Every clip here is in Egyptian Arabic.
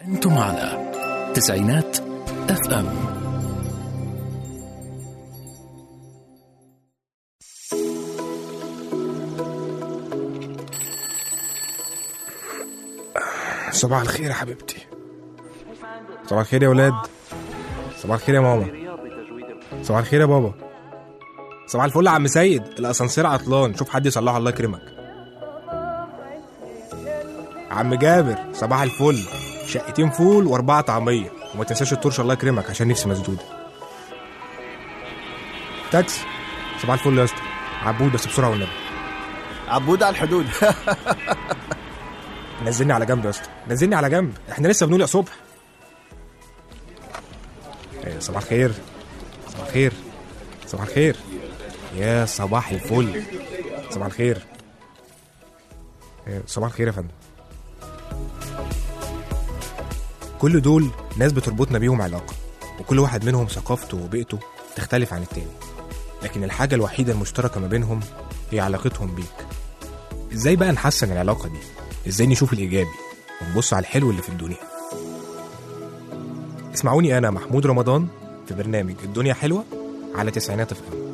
أنتم على تسعينات اف ام صباح الخير يا حبيبتي صباح الخير يا ولاد صباح الخير يا ماما صباح الخير يا بابا صباح الفل يا عم سيد الاسانسير عطلان شوف حد يصلحه الله يكرمك عم جابر صباح الفل شقتين فول واربعه طعميه وما تنساش الطرش الله يكرمك عشان نفسي مسدوده تاكس صباح الفل يا اسطى عبود بس بسرعه والنبي عبود على الحدود نزلني على جنب يا اسطى نزلني على جنب احنا لسه بنقول يا صبح إيه، صباح الخير صباح الخير صباح الخير يا صباح الفل صباح الخير إيه، صباح الخير يا فندم كل دول ناس بتربطنا بيهم علاقة وكل واحد منهم ثقافته وبيئته تختلف عن التاني لكن الحاجة الوحيدة المشتركة ما بينهم هي علاقتهم بيك ازاي بقى نحسن العلاقة دي ازاي نشوف الايجابي ونبص على الحلو اللي في الدنيا اسمعوني انا محمود رمضان في برنامج الدنيا حلوه على تسعينات اف ام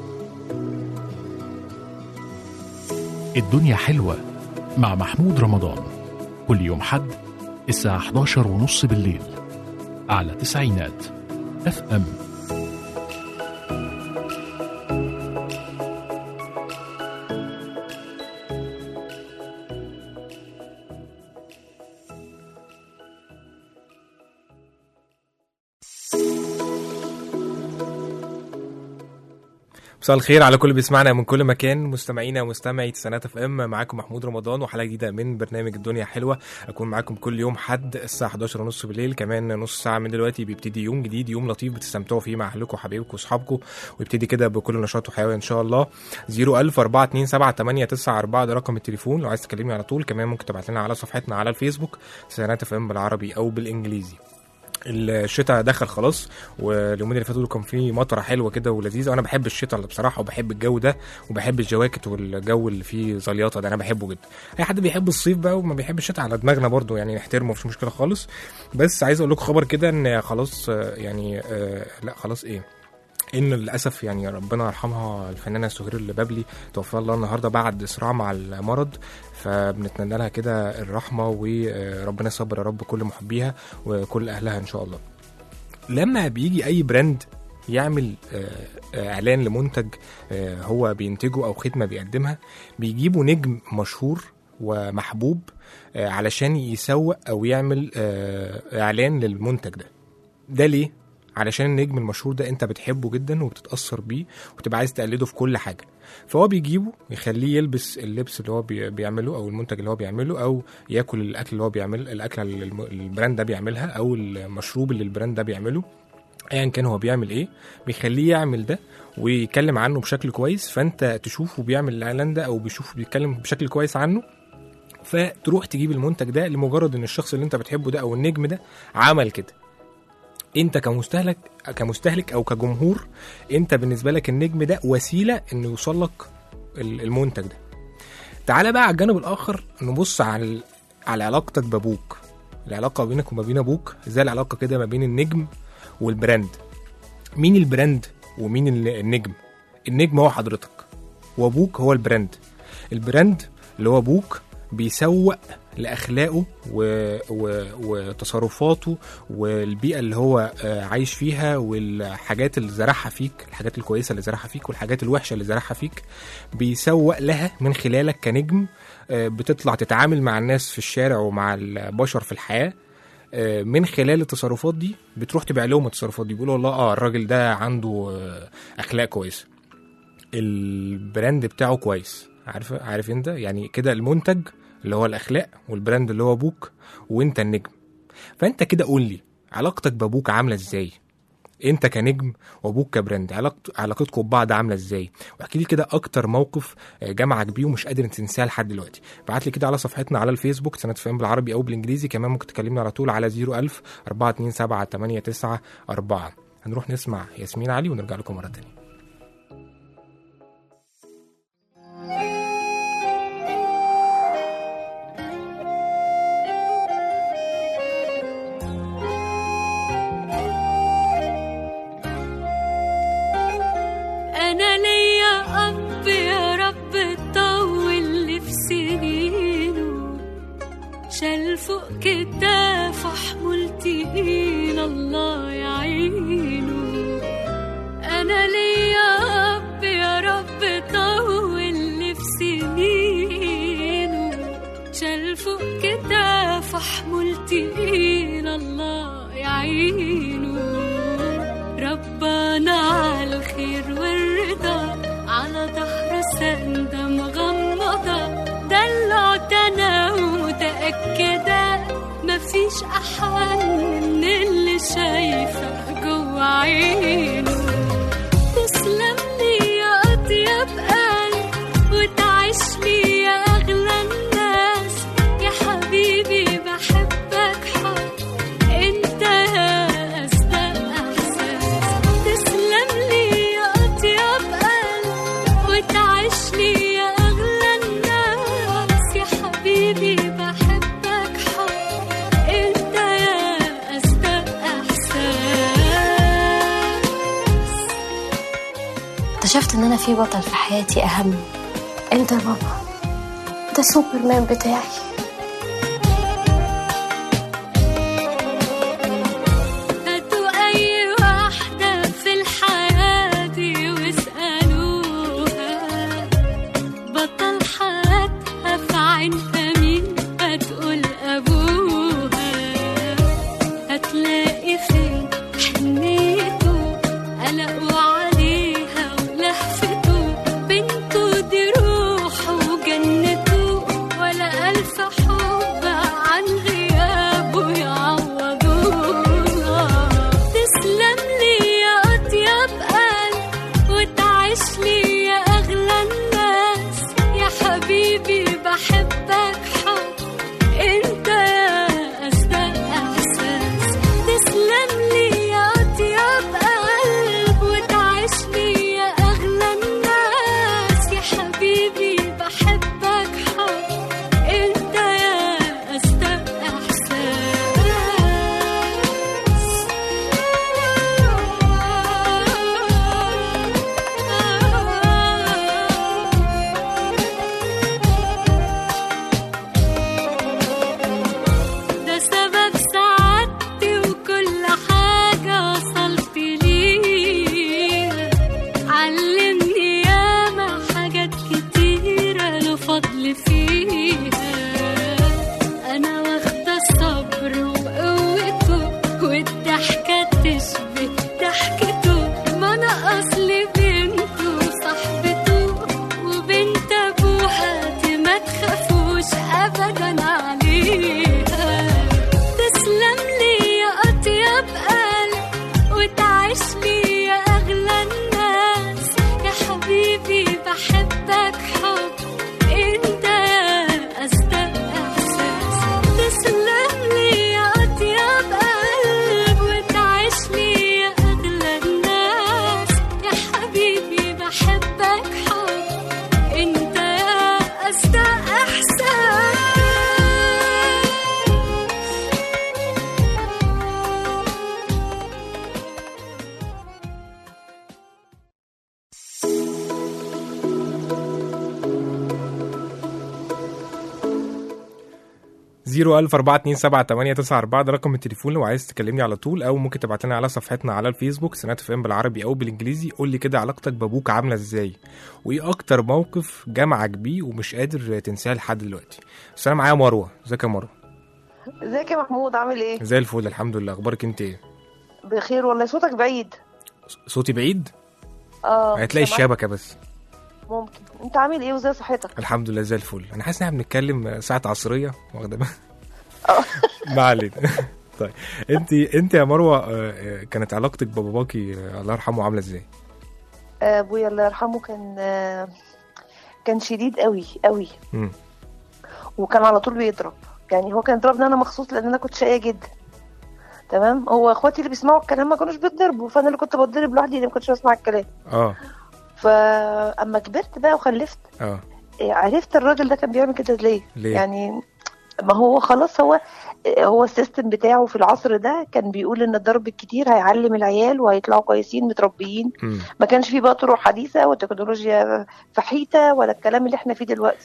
الدنيا حلوة مع محمود رمضان كل يوم حد الساعة 11 ونص بالليل على تسعينات اف ام مساء الخير على كل اللي بيسمعنا من كل مكان مستمعينا ومستمعي تسعينات اف ام معاكم محمود رمضان وحلقه جديده من برنامج الدنيا حلوه اكون معاكم كل يوم حد الساعه 11 ونص بالليل كمان نص ساعه من دلوقتي بيبتدي يوم جديد يوم لطيف بتستمتعوا فيه مع اهلكم وحبايبكم واصحابكم ويبتدي كده بكل نشاط وحيويه ان شاء الله 01000 427 ده رقم التليفون لو عايز تكلمني على طول كمان ممكن تبعت لنا على صفحتنا على الفيسبوك تسعينات اف ام بالعربي او بالانجليزي الشتاء دخل خلاص واليومين اللي فاتوا دول كان في مطره حلوه كده ولذيذه وانا بحب الشتاء بصراحه وبحب الجو ده وبحب الجواكت والجو اللي فيه زليطه ده انا بحبه جدا اي حد بيحب الصيف بقى وما بيحب الشتاء على دماغنا برضو يعني نحترمه مفيش مشكله خالص بس عايز اقول لكم خبر كده ان خلاص آه، يعني آه، لا خلاص ايه ان للاسف يعني ربنا يرحمها الفنانه سهير البابلي توفى الله النهارده بعد صراع مع المرض فبنتمنى لها كده الرحمه وربنا يصبر يا رب كل محبيها وكل اهلها ان شاء الله لما بيجي اي براند يعمل آه، آه، اعلان لمنتج آه، هو بينتجه او خدمه بيقدمها بيجيبوا نجم مشهور ومحبوب آه، علشان يسوق او يعمل آه، اعلان للمنتج ده ده ليه علشان النجم المشهور ده انت بتحبه جدا وبتتاثر بيه وتبقى عايز تقلده في كل حاجه فهو بيجيبه يخليه يلبس اللبس اللي هو بي- بيعمله او المنتج اللي هو بيعمله او ياكل الاكل اللي هو بيعمل الاكله اللي الم- البراند ده بيعملها او المشروب اللي البراند ده بيعمله ايا كان هو بيعمل ايه بيخليه يعمل ده ويتكلم عنه بشكل كويس فانت تشوفه بيعمل الاعلان ده او بيشوفه بيتكلم بشكل كويس عنه فتروح تجيب المنتج ده لمجرد ان الشخص اللي انت بتحبه ده او النجم ده عمل كده انت كمستهلك كمستهلك او كجمهور انت بالنسبه لك النجم ده وسيله انه يوصل لك ال- المنتج ده تعالى بقى على الجانب الاخر نبص على ال- على علاقتك بابوك العلاقه بينك وما بين ابوك زي العلاقه كده ما بين النجم والبراند مين البراند ومين ال- النجم النجم هو حضرتك وابوك هو البراند البراند اللي هو ابوك بيسوق لاخلاقه و... و... وتصرفاته والبيئه اللي هو آه، عايش فيها والحاجات اللي زرعها فيك الحاجات الكويسه اللي زرعها فيك والحاجات الوحشه اللي زرعها فيك بيسوق لها من خلالك كنجم آه، بتطلع تتعامل مع الناس في الشارع ومع البشر في الحياه آه، من خلال التصرفات دي بتروح تبيع لهم التصرفات دي بيقولوا والله اه الراجل ده عنده آه، اخلاق كويسه البراند بتاعه كويس عارف عارف انت يعني كده المنتج اللي هو الاخلاق والبراند اللي هو ابوك وانت النجم فانت كده قول لي علاقتك بابوك عامله ازاي انت كنجم وابوك كبراند علاقت علاقتكم ببعض عامله ازاي واحكي لي كده اكتر موقف آه، جمعك بيه ومش قادر تنساه لحد دلوقتي ابعت لي كده على صفحتنا على الفيسبوك سنه فهم بالعربي او بالانجليزي كمان ممكن تكلمني على طول على 01000 427 894 هنروح نسمع ياسمين علي ونرجع لكم مره تانية شال فوق كتافه حمول تقيل الله يعينه أنا ليا أب يا رب طول لي في سنينه شال فوق كتافه حمول تقيل الله يعينه ربنا على الخير والرضا على ظهر سندة مغمضة دلعت أنا ومتأكدة مفيش أحن من اللي شايفة جوا عينه تسلم لي يا أطيب قلب وتعيش لي يا أغلى الناس يا حبيبي بحبك حب انت يا أصدق إحساس تسلم لي يا أطيب قلب وتعيش لي يا أغلى الناس يا حبيبي بحبك حب انت يا أصدق إحساس اكتشفت ان انا في بطل في حياتي اهم انت يا بابا ده سوبرمان بتاعي هاتوا أي واحدة في الحياة دي واسألوها بطل حياتها في عينها مين هتقول أبوها هتلاقي فين حنيته قلقوا عليها ولهفته بنته دي روحه وجنته ولا ألف حب عن غيابه يعوضوها تسلم لي يا أطيب قلب وتعيش لي يا أغلى الناس يا حبيبي بحبك حب انت يا أصدق إحساس تسلم لي يا أطيب قلب وتعيش لي يا أغلى الناس يا حبيبي بحبك حب انت يا أصدق ده سبب سعادتي وكل حاجة وصلت ليها علمني ياما حاجات كتيرة له فضل فيها أنا واخدة الصبر وقوته والضحكة تشبه ضحكته ما أنا أصلي بنته وصاحبته وبنت أبوها دي ما تخافوش أبدا عليها تسلم لي يا أطيب قلب وتعيش لي يا أغلى الناس يا حبيبي بحبك حب انت يا أصدق إحساس تسلم لي يا أطيب قلب وتعيش لي يا أغلى الناس يا حبيبي بحبك حب انت يا أصدق إحساس زيرو ألف أربعة اتنين سبعة تمانية تسعة أربعة ده رقم التليفون لو عايز تكلمني على طول أو ممكن تبعت لنا على صفحتنا على الفيسبوك سنات اف ام بالعربي أو بالإنجليزي قول لي كده علاقتك بأبوك عاملة إزاي وإيه أكتر موقف جمعك بيه ومش قادر تنساه لحد دلوقتي بس أنا معايا مروة ازيك يا مروة ازيك يا محمود عامل ايه؟ زي الفل الحمد لله أخبارك أنت إيه بخير والله صوتك بعيد صوتي بعيد اه هتلاقي سامعك؟ الشبكة بس ممكن انت عامل ايه وزي صحتك؟ الحمد لله زي الفل أنا حاسس إن احنا بنتكلم ساعة عصرية واخدة بالك؟ اه ما علينا طيب انت انت يا مروه آه، آه، كانت علاقتك بباباكي آه، الله يرحمه عامله ازاي؟ آه، ابويا الله يرحمه كان آه، كان شديد قوي قوي مم. وكان على طول بيضرب يعني هو كان يضربني انا مخصوص لان انا كنت شقيه جدا تمام هو اخواتي اللي بيسمعوا الكلام ما كانوش بيتضربوا فانا اللي كنت بتضرب لوحدي اللي ما كنتش بسمع الكلام اه فاما كبرت بقى وخلفت اه إيه، عرفت الراجل ده كان بيعمل كده ليه ليه؟ يعني ما هو خلاص هو هو السيستم بتاعه في العصر ده كان بيقول ان الضرب الكتير هيعلم العيال وهيطلعوا كويسين متربيين مم. ما كانش فيه بقى طرق حديثه وتكنولوجيا فحيته ولا الكلام اللي احنا فيه دلوقتي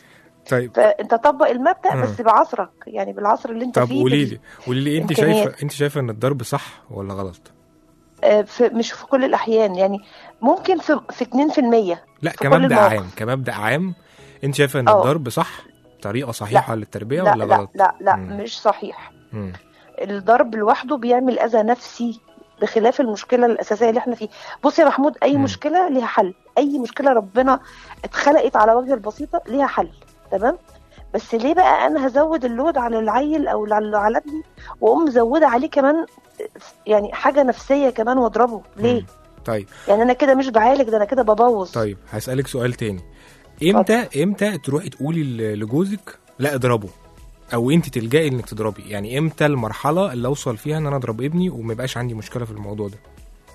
طيب فانت طبق المبدا مم. بس بعصرك يعني بالعصر اللي انت طب فيه قولي بال- لي قولي لي انت إمكانيات. شايفه انت شايفه ان الضرب صح ولا غلط آه، في مش في كل الاحيان يعني ممكن في في 2% لا في كل كمبدا المواقف. عام كمبدا عام انت شايفه ان اه. الضرب صح طريقه صحيحه للتربيه لا ولا لا غلط لا لا مم. مش صحيح مم. الضرب لوحده بيعمل اذى نفسي بخلاف المشكله الاساسيه اللي احنا فيه بص يا محمود اي مم. مشكله ليها حل اي مشكله ربنا اتخلقت على وجه البسيطه ليها حل تمام بس ليه بقى انا هزود اللود على العيل او على على ابني واقوم مزوده عليه كمان يعني حاجه نفسيه كمان واضربه ليه مم. طيب يعني انا كده مش بعالج ده انا كده ببوظ طيب هسألك سؤال تاني امتى امتى تروحي تقولي ل- لجوزك لا اضربه او انت تلجئي انك تضربي يعني امتى المرحله اللي اوصل فيها ان انا اضرب ابني وما يبقاش عندي مشكله في الموضوع ده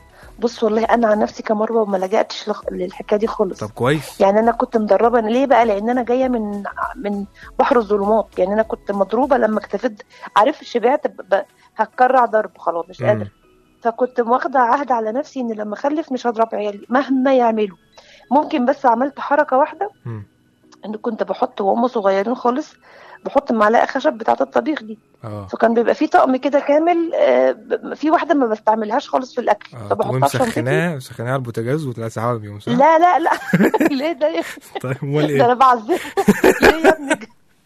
بص والله انا عن نفسي كمروه ما لجأتش لخ- للحكايه دي خالص طب كويس يعني انا كنت مدربه أنا ليه بقى لان انا جايه من من بحر الظلمات يعني انا كنت مضروبه لما اكتفيت عارف شبعت ب- ب- هتكرع ضرب خلاص مش مم. قادره فكنت واخده عهد على نفسي ان لما اخلف مش هضرب عيالي مهما يعملوا ممكن بس عملت حركه واحده مم. ان كنت بحط وهم صغيرين خالص بحط معلقه خشب بتاعه الطبيخ دي اه فكان بيبقى في طقم كده كامل آه، ب- في واحده ما بستعملهاش خالص في الاكل اه تقومي فبحطها في شنطتي مسخناه مسخناه على البوتاجاز وتلسعها بيهم صح؟ لا لا لا ليه ده يا طيب امال ده ايه؟ انا بعذبه ليه يا ابني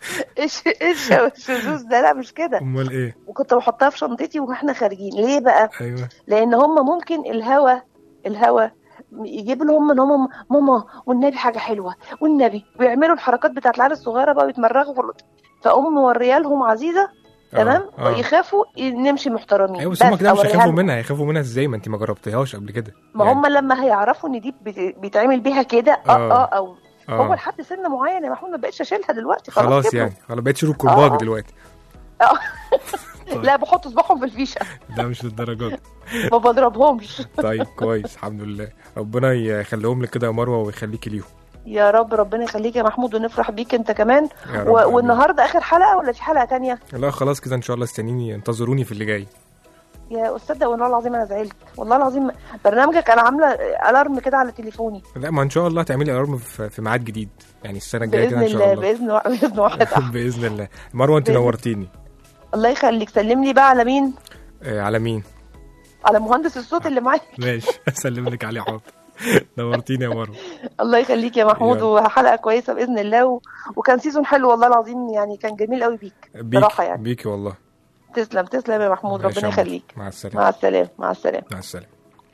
ايش ايش الشذوذ ده لا مش كده امال ايه؟ وكنت بحطها في شنطتي واحنا خارجين ليه بقى ايوه لان هم ممكن الهوا الهوا يجيب لهم ان هم ماما والنبي حاجه حلوه والنبي ويعملوا الحركات بتاعت العيال الصغيره بقى ويتمرغوا في ال- فاقوم موريه لهم عزيزه تمام اه يخافوا نمشي محترمين ايوه بس هم كده مش أوريها هيخافوا لهم. منها هيخافوا منها ازاي ما انت ما جربتيهاش قبل كده ما يعني- هم لما هيعرفوا ان دي بت- بيتعمل بيها كده اه آه. اه او هو اه لحد سن معين يا محمود ما بقتش اشيلها دلوقتي خلاص, خلاص كبروا. يعني خلاص بقيت شروط كرباج آه. دلوقتي طيب. لا بحط صباعهم في الفيشه ده مش للدرجات ما بضربهمش طيب كويس الحمد لله ربنا يخليهم لك كده يا مروه ويخليكي ليهم يا رب ربنا يخليك يا محمود ونفرح بيك انت كمان يا رب و... آمين. والنهارده اخر حلقه ولا في حلقه تانية لا خلاص كده ان شاء الله استنيني انتظروني في اللي جاي يا استاذ والله العظيم انا زعلت والله العظيم برنامجك انا عامله الارم كده على تليفوني لا ما ان شاء الله تعملي الارم في في ميعاد جديد يعني السنه الجايه باذن كده ان شاء الله الله باذن وا- باذن واحد أحد. باذن الله مروه انت بإذن- نورتيني الله يخليك سلم لي بقى على مين آه على مين على مهندس الصوت اللي معايا ماشي اسلم لك عليه حاضر نورتيني يا مروه الله يخليك يا محمود يلا. وحلقه كويسه باذن الله و... وكان سيزون حلو والله العظيم يعني كان جميل قوي بيك بيك صراحه يعني بيكي والله تسلم تسلم يا محمود ماشي ربنا يا مروة. يخليك مع السلامه مع السلامه مع السلامه مع السلامه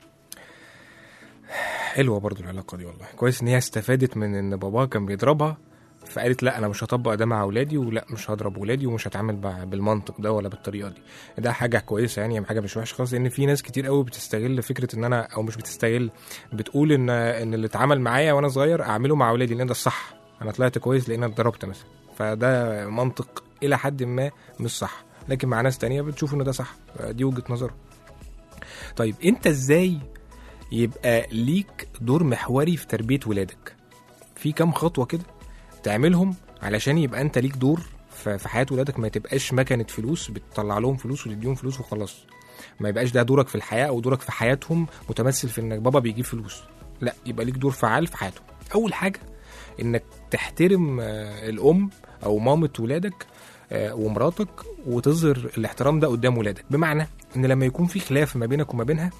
حلوه برضو العلاقه دي والله كويس ان هي استفادت من ان باباها كان بيضربها فقالت لا انا مش هطبق ده مع اولادي ولا مش هضرب ولادي ومش هتعامل بع- بالمنطق ده ولا بالطريقه دي ده حاجه كويسه يعني حاجه مش وحشه خالص لان في ناس كتير قوي بتستغل فكره ان انا او مش بتستغل بتقول ان ان اللي اتعمل معايا وانا صغير اعمله مع اولادي لان ده الصح انا طلعت كويس لان انا اتضربت مثلا فده منطق الى حد ما مش صح لكن مع ناس تانية بتشوف ان ده صح دي وجهه نظر طيب انت ازاي يبقى ليك دور محوري في تربيه ولادك في كام خطوه كده تعملهم علشان يبقى انت ليك دور ف- في حياه ولادك ما تبقاش مكنه فلوس بتطلع لهم فلوس وتديهم فلوس وخلاص ما يبقاش ده دورك في الحياه او دورك في حياتهم متمثل في انك بابا بيجيب فلوس لا يبقى ليك دور فعال في حياتهم اول حاجه انك تحترم آه، الام او مامه ولادك آه، ومراتك وتظهر الاحترام ده قدام ولادك بمعنى ان لما يكون في خلاف ما بينك وما بينها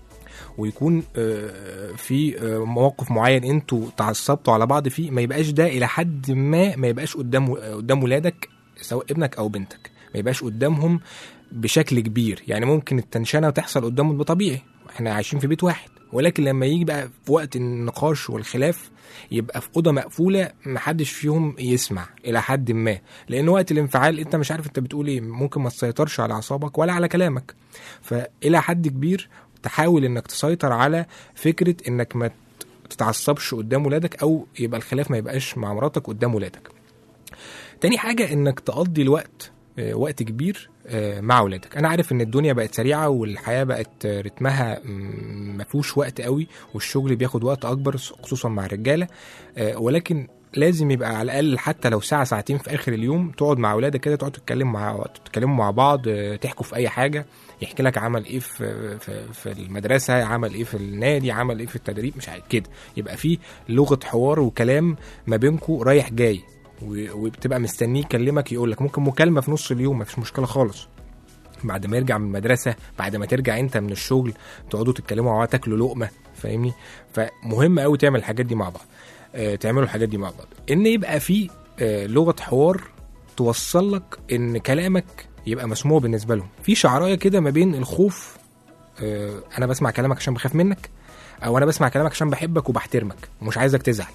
ويكون آه، في آه، موقف معين انتوا تعصبتوا على بعض فيه ما يبقاش ده الى حد ما ما يبقاش قدام قدام ولادك سواء ابنك او بنتك ما يبقاش قدامهم بشكل كبير يعني ممكن التنشنه تحصل قدامهم ده طبيعي احنا عايشين في بيت واحد ولكن لما يجي بقى في وقت النقاش والخلاف يبقى في اوضه مقفوله محدش فيهم يسمع الى حد ما لان وقت الانفعال انت مش عارف انت بتقول ايه ممكن ما تسيطرش على اعصابك ولا على كلامك فالى حد كبير تحاول انك تسيطر على فكره انك ما تتعصبش قدام ولادك او يبقى الخلاف ما يبقاش مع مراتك قدام ولادك تاني حاجه انك تقضي الوقت آه، وقت كبير آه، مع ولادك انا عارف ان الدنيا بقت سريعه والحياه بقت آه، رتمها مم، ما فيهوش وقت قوي والشغل بياخد وقت اكبر خصوصا مع الرجاله آه، ولكن لازم يبقى على الاقل حتى لو ساعه ساعتين في اخر اليوم تقعد مع اولادك كده تقعدوا تتكلموا مع تتكلموا مع بعض آه، تحكوا في اي حاجه يحكي لك عمل ايه في في, في المدرسه عمل ايه في النادي عمل ايه في التدريب مش عارف كده يبقى في لغه حوار وكلام ما بينكم رايح جاي و- وبتبقى مستنيه يكلمك يقول لك ممكن مكالمه في نص اليوم مفيش مشكله خالص بعد ما يرجع من المدرسه بعد ما ترجع انت من الشغل تقعدوا تتكلموا مع بعض تاكلوا لقمه فاهمني فمهم قوي تعمل الحاجات دي مع بعض آه تعملوا الحاجات دي مع بعض ان يبقى في آه لغه حوار توصل لك ان كلامك يبقى مسموع بالنسبه لهم في شعرايه كده ما بين الخوف آه انا بسمع كلامك عشان بخاف منك او انا بسمع كلامك عشان بحبك وبحترمك ومش عايزك تزعل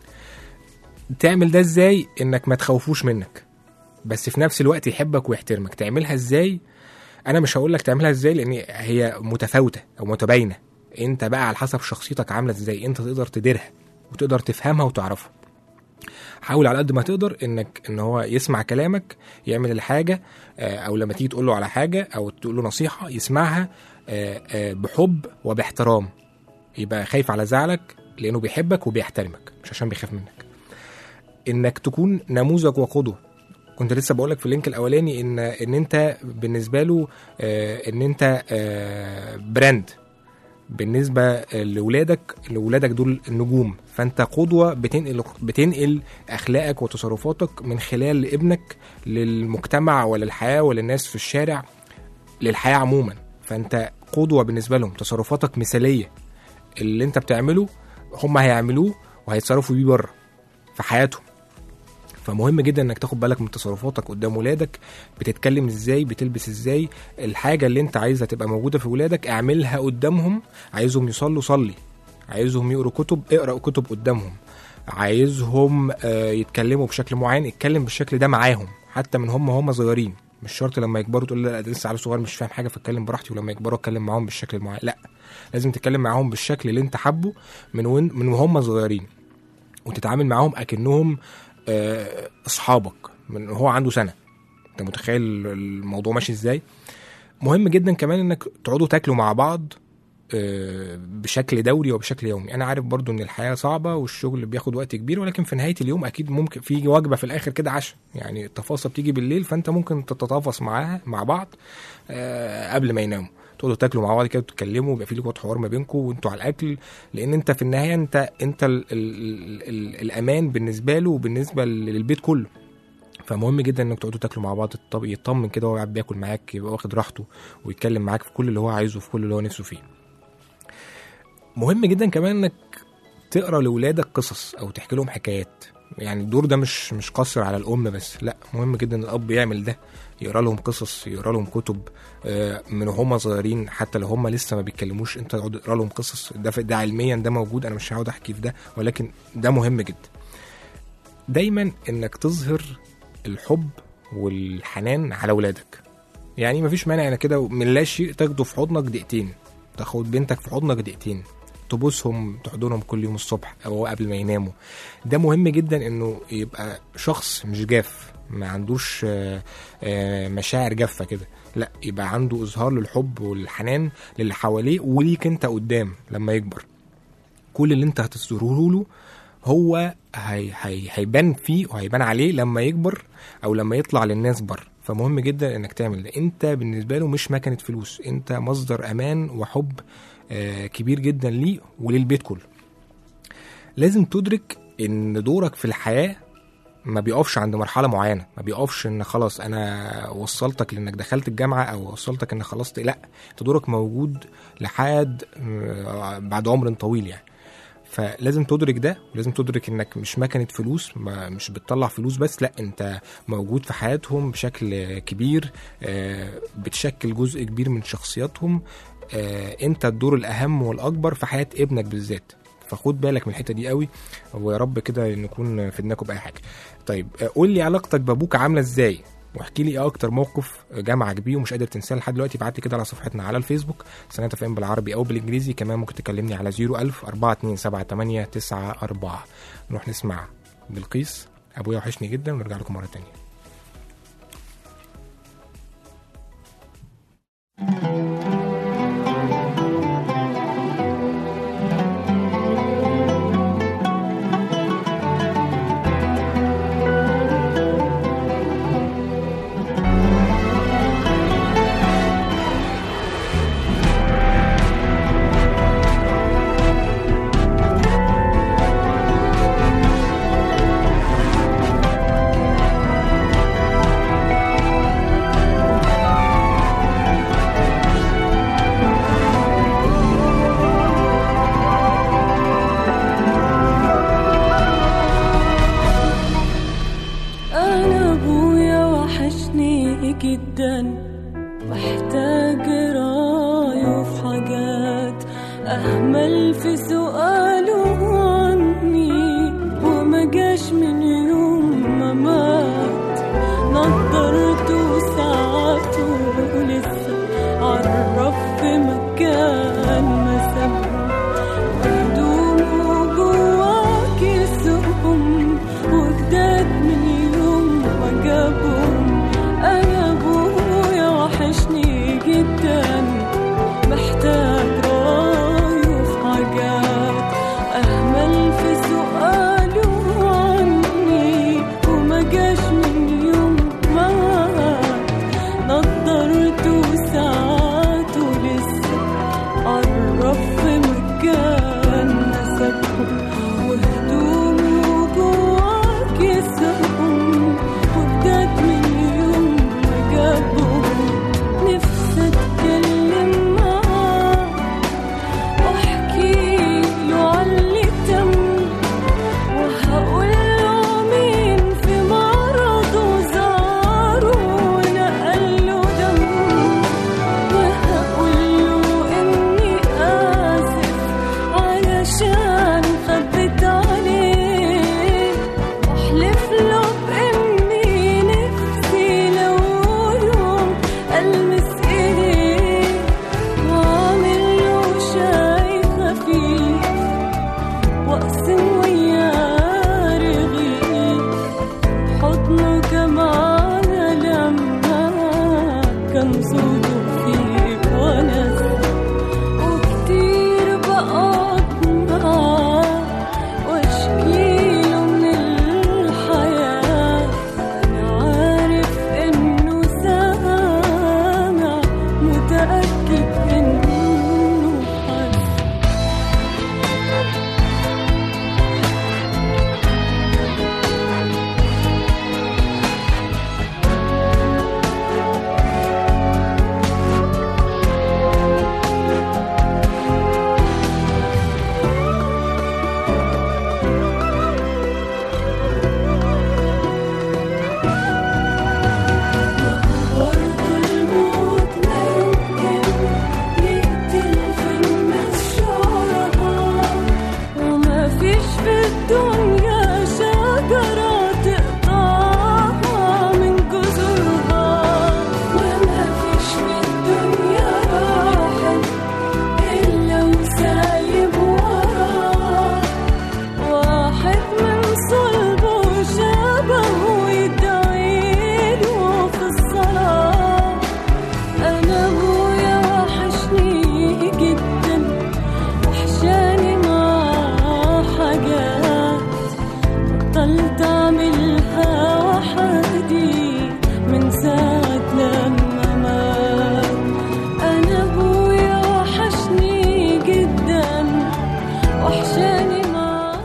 تعمل ده ازاي انك ما تخوفوش منك بس في نفس الوقت يحبك ويحترمك تعملها ازاي انا مش هقول لك تعملها ازاي لان هي متفاوته او متباينه انت بقى على حسب شخصيتك عامله ازاي انت تقدر تديرها وتقدر تفهمها وتعرفها حاول على قد ما تقدر انك ان هو يسمع كلامك يعمل الحاجه آه، او لما تيجي تقول له على حاجه او تقول له نصيحه يسمعها آه، آه، بحب وباحترام يبقى خايف على زعلك لانه بيحبك وبيحترمك مش عشان بيخاف منك انك تكون نموذج وقدوه كنت لسه بقول لك في اللينك الاولاني ان ان انت بالنسبه له آه، ان انت آه، براند بالنسبه لاولادك لاولادك دول النجوم فانت قدوه بتنقل بتنقل اخلاقك وتصرفاتك من خلال ابنك للمجتمع وللحياه وللناس في الشارع للحياه عموما فانت قدوه بالنسبه لهم تصرفاتك مثاليه اللي انت بتعمله هم هيعملوه وهيتصرفوا بيه بره في حياتهم فمهم جدا انك تاخد بالك من تصرفاتك قدام ولادك بتتكلم ازاي بتلبس ازاي الحاجه اللي انت عايزها تبقى موجوده في ولادك اعملها قدامهم عايزهم يصلوا صلي عايزهم يقروا كتب اقرا كتب قدامهم عايزهم آه، يتكلموا بشكل معين اتكلم بالشكل ده معاهم حتى من هم هم صغيرين مش شرط لما يكبروا تقول لا ده لسه عيل صغير مش فاهم حاجه فاتكلم براحتي ولما يكبروا اتكلم معاهم بالشكل المعين لا لازم تتكلم معاهم بالشكل اللي انت حابه من وين من وهم صغيرين وتتعامل معاهم اكنهم آه، اصحابك من هو عنده سنه انت متخيل الموضوع ماشي ازاي مهم جدا كمان انك تقعدوا تاكلوا مع بعض آه، بشكل دوري وبشكل يومي انا عارف برضو ان الحياه صعبه والشغل بياخد وقت كبير ولكن في نهايه اليوم اكيد ممكن في وجبه في الاخر كده عشاء يعني التفاصيل بتيجي بالليل فانت ممكن تتطافس معاها مع بعض آه، قبل ما يناموا تقعدوا تاكلوا مع بعض كده وتتكلموا ويبقى في لغه حوار ما بينكم وانتوا على الاكل لان انت في النهايه انت انت ال ال ال ال الامان بالنسبه له وبالنسبه للبيت كله فمهم جدا انك تقعدوا تاكلوا مع بعض الطب- يطمن كده وهو قاعد بياكل معاك يبقى واخد راحته ويتكلم معاك في كل اللي هو عايزه في كل اللي هو نفسه فيه مهم جدا كمان انك تقرا لاولادك قصص او تحكي لهم حكايات يعني الدور ده مش مش قصر على الام بس لا مهم جدا الاب يعمل ده يقرا لهم قصص يقرا لهم كتب آه، من هم صغيرين حتى لو هم لسه ما بيتكلموش انت تقعد تقرا لهم قصص ده ده علميا ده موجود انا مش هقعد احكي في ده ولكن ده مهم جدا دايما انك تظهر الحب والحنان على ولادك يعني مفيش مانع انك كده من لا شيء تاخده في حضنك دقيقتين تاخد بنتك في حضنك دقيقتين تبوسهم تحضنهم كل يوم الصبح او قبل ما يناموا ده مهم جدا انه يبقى شخص مش جاف ما عندوش آه، آه، مشاعر جافه كده لا يبقى عنده اظهار للحب والحنان للي حواليه وليك انت قدام لما يكبر كل اللي انت هتصدره له هو هي هي هيبان فيه وهيبان عليه لما يكبر او لما يطلع للناس بره فمهم جدا انك تعمل ده انت بالنسبه له مش مكنه فلوس انت مصدر امان وحب آه، كبير جدا ليه وللبيت كله لازم تدرك ان دورك في الحياه ما بيقفش عند مرحله معينه ما بيقفش ان خلاص انا وصلتك لانك دخلت الجامعه او وصلتك ان خلصت لا انت دورك موجود لحد آه، بعد عمر طويل يعني فلازم تدرك ده ولازم تدرك انك مش مكنه فلوس ما مش بتطلع فلوس بس لا انت موجود في حياتهم بشكل كبير آه، بتشكل جزء كبير من شخصياتهم آه، انت الدور الاهم والاكبر في حياه ابنك بالذات فخد بالك من الحته دي قوي ويا رب كده نكون فدناكم باي حاجه طيب آه، قول لي علاقتك بابوك عامله ازاي واحكي لي ايه اكتر موقف جمعك بيه ومش قادر تنساه لحد دلوقتي ابعت لي كده على صفحتنا على الفيسبوك سنة فهم بالعربي او بالانجليزي كمان ممكن تكلمني على 01000 4278 94 نروح نسمع بلقيس ابويا وحشني جدا ونرجع لكم مره تانية Thank جدا محتاج رايه في حاجات أهمل في سؤاله عني وما جاش من يوم ما مات نضرته ساعته لسه عرف في مكان ما سابه هدومه جوا كيسهم وجداد من يوم ما جابهم أنا أبويا وحشني جدا محتاج رايه في حاجات أهمل في سؤاله عني وما جاش من يوم ما نضرته ساعته لسه قرب في مكان نسبهم وهدومه جوا كيسهم وجداد من يوم ما جابهم نفسي اتكلم معاه واحكي له عاللي تم وهقول له مين في مرضه زاره ونقل له دم وهقول له اني اسف علشان خبيت عليه واحلف له باني نفسي لو يوم المس ايديه واعمل له شاي خفيف واقسم وياه رغيف حضنه كمان لما كان صوته فيه ونس وكتير بقعد معاه واشكيله من الحياة أنا عارف إنه سامع متأكد إنه حاسس برضه الموت ما يمكن يقتل في الناس شعورها وما فيش في الدنيا شجرة تقطعها من جذورها وما فيش في الدنيا واحد إلا وسايب وراه واحد من صلبه شبهه يدعيله في الصلاة أنا أبويا وحشني جدا وحشاني معاه حاجات بطلت أعملها وحدي من ساعة لما مات أنا أبويا وحشني جدا وحشاني معاه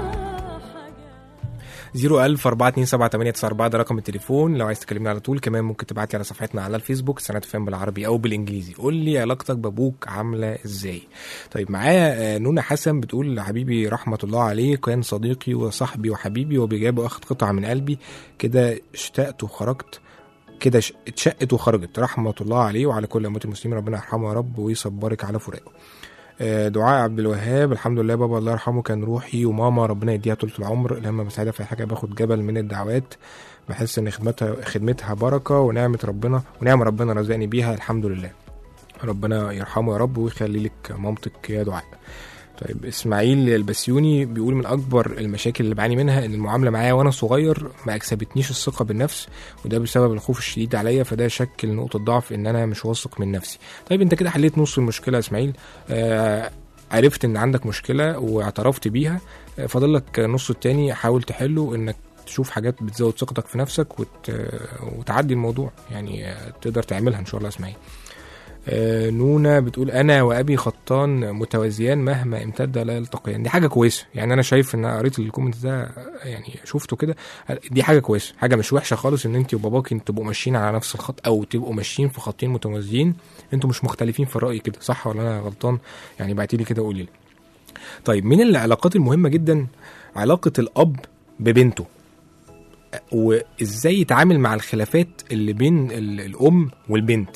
حاجات 01000 427 ده رقم التليفون لو عايز تكلمني على طول كمان ممكن تبعت لي على صفحتنا على الفيسبوك سنة فهم بالعربي او بالانجليزي قول لي علاقتك بابوك عامله ازاي طيب معايا آه، نونا حسن بتقول حبيبي رحمه الله عليه كان صديقي وصاحبي وحبيبي وبجاب واخد قطعه من قلبي كده اشتقت وخرجت كده ش- اتشقت وخرجت رحمه الله عليه وعلى كل اموات المسلمين ربنا يرحمه يا رب ويصبرك على فراقه آه، دعاء عبد الوهاب الحمد لله بابا الله يرحمه كان روحي وماما ربنا يديها طول العمر لما بساعدها في أي حاجه باخد جبل من الدعوات بحس ان خدمتها خدمتها بركه ونعمه ربنا ونعم ربنا رزقني بيها الحمد لله ربنا يرحمه يا رب ويخلي لك مامتك يا دعاء طيب اسماعيل البسيوني بيقول من اكبر المشاكل اللي بعاني منها ان المعامله معايا وانا صغير ما اكسبتنيش الثقه بالنفس وده بسبب الخوف الشديد عليا فده شكل نقطه ضعف ان انا مش واثق من نفسي طيب انت كده حليت نص المشكله يا اسماعيل آه عرفت ان عندك مشكله واعترفت بيها آه، فاضل لك نص التاني حاول تحله انك تشوف حاجات بتزود ثقتك في نفسك وت... وتعدي الموضوع يعني آه، تقدر تعملها ان شاء الله يا اسماعيل آه، نونا بتقول انا وابي خطان متوازيان مهما امتد لا يلتقيان دي حاجه كويسه يعني انا شايف ان أنا قريت الكومنت ده يعني شفته كده دي حاجه كويسه حاجه مش وحشه خالص ان انت وباباكي تبقوا ماشيين على نفس الخط او تبقوا ماشيين في خطين متوازيين انتوا مش مختلفين في الراي كده صح ولا انا غلطان يعني بعتي لي كده قولي لي طيب من العلاقات المهمه جدا علاقه الاب ببنته وازاي يتعامل مع الخلافات اللي بين ال- الام والبنت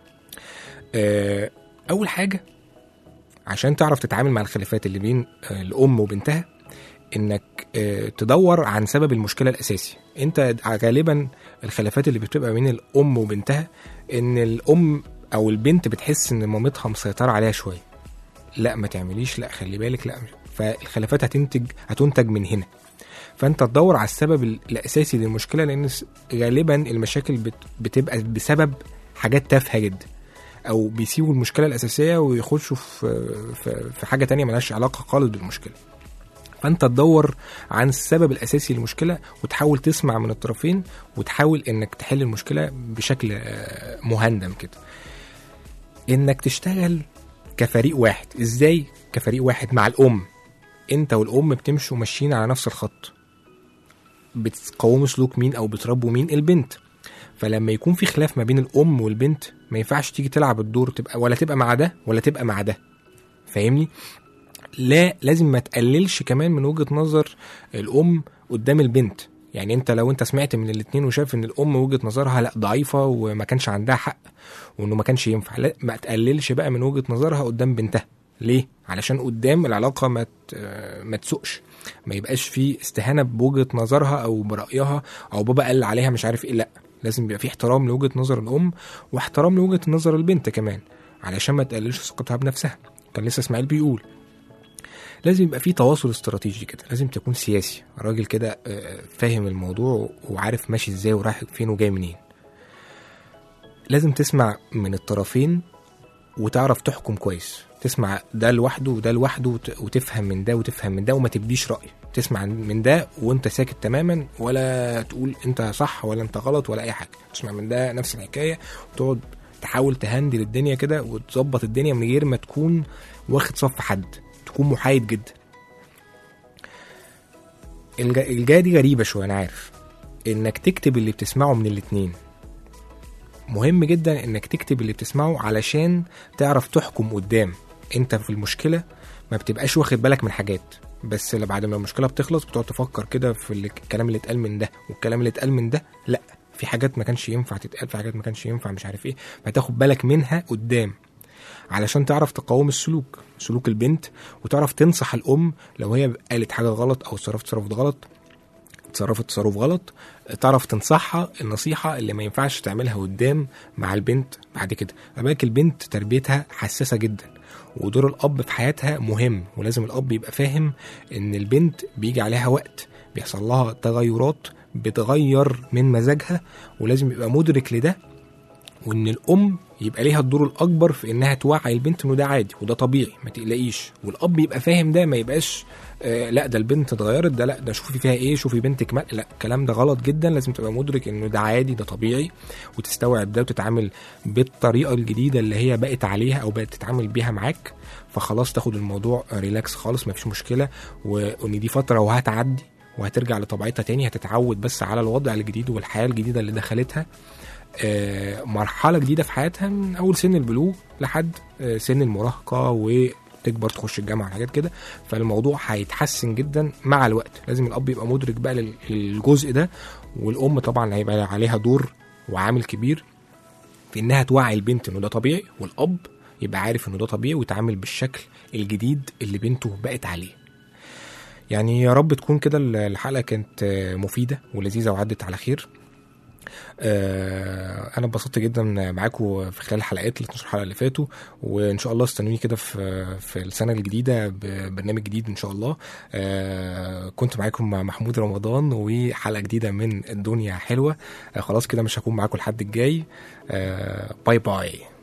آه، اول حاجه عشان تعرف تتعامل مع الخلافات اللي بين آه، الام وبنتها انك آه، تدور عن سبب المشكله الاساسي انت غالبا الخلافات اللي بتبقى بين الام وبنتها ان الام او البنت بتحس ان مامتها مسيطره عليها شويه لا ما تعمليش لا خلي بالك لا فالخلافات هتنتج هتنتج من هنا فانت تدور على السبب ال- الاساسي للمشكله لان س- غالبا المشاكل بت- بتبقى بسبب حاجات تافهه جدا او بيسيبوا المشكله الاساسيه ويخشوا في في, في حاجه تانية ملهاش علاقه خالص بالمشكله فانت تدور عن السبب الاساسي للمشكله وتحاول تسمع من الطرفين وتحاول انك تحل المشكله بشكل آه، مهندم كده انك تشتغل كفريق واحد ازاي كفريق واحد مع الام انت والام بتمشوا ماشيين على نفس الخط بتقوموا سلوك مين او بتربوا مين البنت فلما يكون في خلاف ما بين الام والبنت ما ينفعش تيجي تلعب الدور تبقى ولا تبقى مع ده ولا تبقى مع ده فاهمني لا لازم ما تقللش كمان من وجهة نظر الام قدام البنت يعني انت لو انت سمعت من الاتنين وشايف ان الام وجهة نظرها لا ضعيفة وما كانش عندها حق وانه ما كانش ينفع لا ما تقللش بقى من وجهة نظرها قدام بنتها ليه علشان قدام العلاقة ما ت- ما تسوقش ما يبقاش في استهانة بوجهة نظرها او برأيها او بابا قال عليها مش عارف ايه لا لازم يبقى في احترام لوجهة نظر الام واحترام لوجهة نظر البنت كمان علشان ما تقللش ثقتها بنفسها كان لسه اسماعيل بيقول لازم يبقى في تواصل استراتيجي كده لازم تكون سياسي راجل كده آه، فاهم الموضوع وعارف ماشي ازاي ورايح فين وجاي منين لازم تسمع من الطرفين وتعرف تحكم كويس تسمع ده لوحده وده لوحده وت- وتفهم من ده وتفهم من ده وما تبديش رأي تسمع من ده وانت ساكت تماما ولا تقول انت صح ولا انت غلط ولا اي حاجه تسمع من ده نفس الحكايه وتقعد تحاول تهندل الدنيا كده وتظبط الدنيا من غير ما تكون واخد صف حد تكون محايد جدا الج- الجايه دي غريبه شويه انا عارف انك تكتب اللي بتسمعه من الاتنين مهم جدا انك تكتب اللي بتسمعه علشان تعرف تحكم قدام انت في المشكله ما بتبقاش واخد بالك من حاجات بس اللي بعد ما المشكله بتخلص بتقعد تفكر كده في اللي- الكلام اللي اتقال من ده والكلام اللي اتقال من ده لا في حاجات ما كانش ينفع تتقال في حاجات ما كانش ينفع مش عارف ايه فتاخد بالك منها قدام علشان تعرف تقاوم السلوك سلوك البنت وتعرف تنصح الام لو هي قالت حاجه غلط او اتصرفت تصرف غلط اتصرفت تصرف غلط تعرف تنصحها النصيحه اللي ما ينفعش تعملها قدام مع البنت بعد كده خلي بالك البنت تربيتها حساسه جدا ودور الاب في حياتها مهم ولازم الاب يبقى فاهم ان البنت بيجي عليها وقت بيحصل لها تغيرات بتغير من مزاجها ولازم يبقى مدرك لده وان الام يبقى ليها الدور الاكبر في انها توعي البنت انه ده عادي وده طبيعي ما تقلقيش والاب يبقى فاهم ده ما يبقاش آه لا ده البنت اتغيرت ده لا ده شوفي فيها ايه شوفي بنتك ما لا الكلام ده غلط جدا لازم تبقى مدرك انه ده عادي ده طبيعي وتستوعب ده وتتعامل بالطريقه الجديده اللي هي بقت عليها او بقت تتعامل بيها معاك فخلاص تاخد الموضوع ريلاكس خالص مفيش مشكله وان دي فتره وهتعدي وهترجع لطبيعتها تاني هتتعود بس على الوضع الجديد والحياه الجديده اللي دخلتها آه، مرحله جديده في حياتها من اول سن البلوغ لحد آه، سن المراهقه وتكبر تخش الجامعه وحاجات كده فالموضوع هيتحسن جدا مع الوقت لازم الاب يبقى مدرك بقى لل- للجزء ده والام طبعا هيبقى عليها دور وعامل كبير في انها توعي البنت انه ده طبيعي والاب يبقى عارف انه ده طبيعي ويتعامل بالشكل الجديد اللي بنته بقت عليه يعني يا رب تكون كده الحلقه كانت آه، مفيده ولذيذه وعدت على خير آه، انا اتبسطت جدا معاكم في خلال الحلقات ال 12 حلقه اللي فاتوا وان شاء الله استنوني كده في في السنه الجديده ببرنامج جديد ان شاء الله آه، كنت معاكم مع محمود رمضان وحلقه جديده من الدنيا حلوه آه، خلاص كده مش هكون معاكم الحد الجاي آه، باي باي